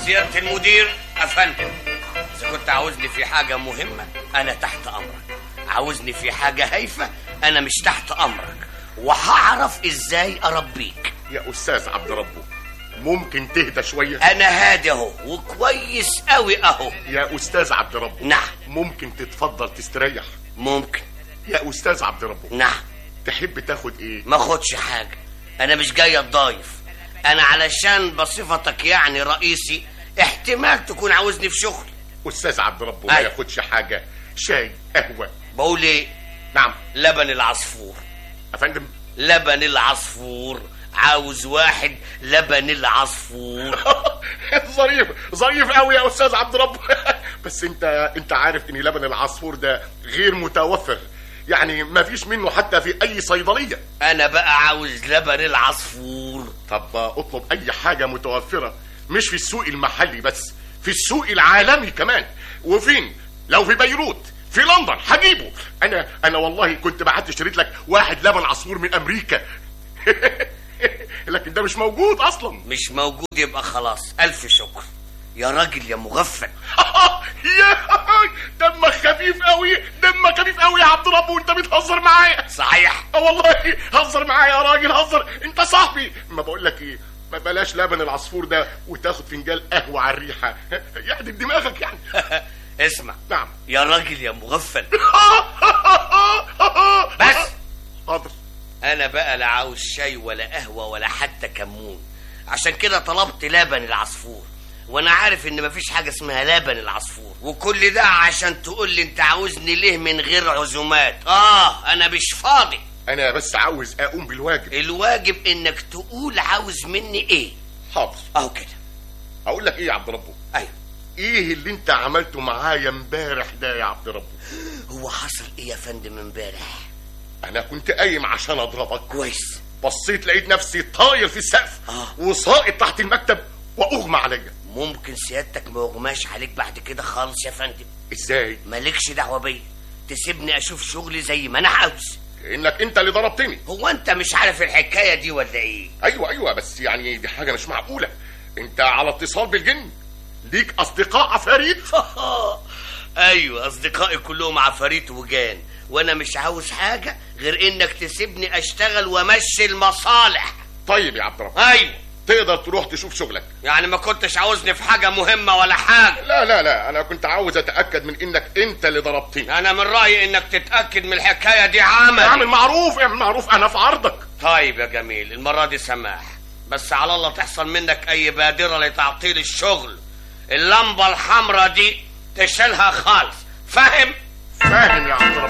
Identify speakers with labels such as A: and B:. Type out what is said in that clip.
A: سيادة المدير أفندم إذا كنت عاوزني في حاجة مهمة أنا تحت أمرك عاوزني في حاجة هايفة أنا مش تحت أمرك وهعرف إزاي أربيك
B: يا استاذ عبد ربه ممكن تهدى شويه
A: أنا هادي أهو وكويس أوي أهو
B: يا استاذ عبد ربه
A: نعم
B: ممكن تتفضل تستريح
A: ممكن
B: يا استاذ عبد ربه
A: نعم
B: تحب تاخد ايه
A: ما خدش حاجة أنا مش جاي أتضايف أنا علشان بصفتك يعني رئيسي احتمال تكون عاوزني في شغل
B: استاذ عبد ربه ما
A: أيوة.
B: ياخدش حاجه شاي قهوه
A: بقول إيه
B: نعم
A: لبن العصفور
B: افندم
A: لبن العصفور عاوز واحد لبن العصفور
B: ظريف ظريف قوي يا استاذ عبد ربه بس انت انت عارف ان لبن العصفور ده غير متوفر يعني ما فيش منه حتى في اي صيدليه
A: انا بقى عاوز لبن العصفور
B: طب اطلب اي حاجه متوفره مش في السوق المحلي بس في السوق العالمي كمان وفين لو في بيروت في لندن هجيبه انا انا والله كنت بعت اشتريت لك واحد لبن عصفور من امريكا لكن ده مش موجود اصلا
A: مش موجود يبقى خلاص الف شكر يا راجل يا مغفل
B: يا دمك خفيف قوي دمك خفيف قوي يا عبد رب وانت بتهزر معايا
A: صحيح
B: اه والله هزر معايا يا راجل هزر انت صاحبي ما بقول لك ايه ما بلاش لبن العصفور ده وتاخد فنجان قهوه على الريحه يعدل دماغك يعني
A: اسمع
B: نعم
A: يا راجل يا مغفل بس
B: حاضر
A: انا بقى لا عاوز شاي ولا قهوه ولا حتى كمون عشان كده طلبت لبن العصفور وانا عارف ان مفيش حاجه اسمها لبن العصفور وكل ده عشان تقول لي انت عاوزني ليه من غير عزومات اه انا مش فاضي
B: انا بس عاوز اقوم بالواجب
A: الواجب انك تقول عاوز مني ايه
B: حاضر
A: اهو كده
B: اقول لك ايه يا عبد ربه
A: ايوه
B: ايه اللي انت عملته معايا امبارح ده يا عبد ربه
A: هو حصل ايه يا فندم امبارح
B: انا كنت قايم عشان اضربك
A: كويس
B: بصيت لقيت نفسي طاير في السقف
A: آه.
B: وساقط تحت المكتب واغمى عليا
A: ممكن سيادتك ما يغماش عليك بعد كده خالص يا فندم
B: ازاي
A: مالكش دعوه بيا تسيبني اشوف شغلي زي ما انا عاوز
B: انك انت اللي ضربتني
A: هو انت مش عارف الحكايه دي ولا ايه
B: ايوه ايوه بس يعني دي حاجه مش معقوله انت على اتصال بالجن ليك اصدقاء عفاريت
A: ايوه اصدقائي كلهم عفاريت وجان وانا مش عاوز حاجه غير انك تسيبني اشتغل وامشي المصالح
B: طيب يا عبد الرحمن
A: ايوه
B: تقدر تروح تشوف شغلك
A: يعني ما كنتش عاوزني في حاجه مهمه ولا حاجه
B: لا لا لا انا كنت عاوز اتاكد من انك انت اللي ضربتني
A: انا من رايي انك تتاكد من الحكايه دي عمل
B: اعمل معروف اعمل معروف انا في عرضك
A: طيب يا جميل المره دي سماح بس على الله تحصل منك اي بادره لتعطيل الشغل اللمبه الحمراء دي تشيلها خالص فاهم
B: فاهم يا عبد الرحمن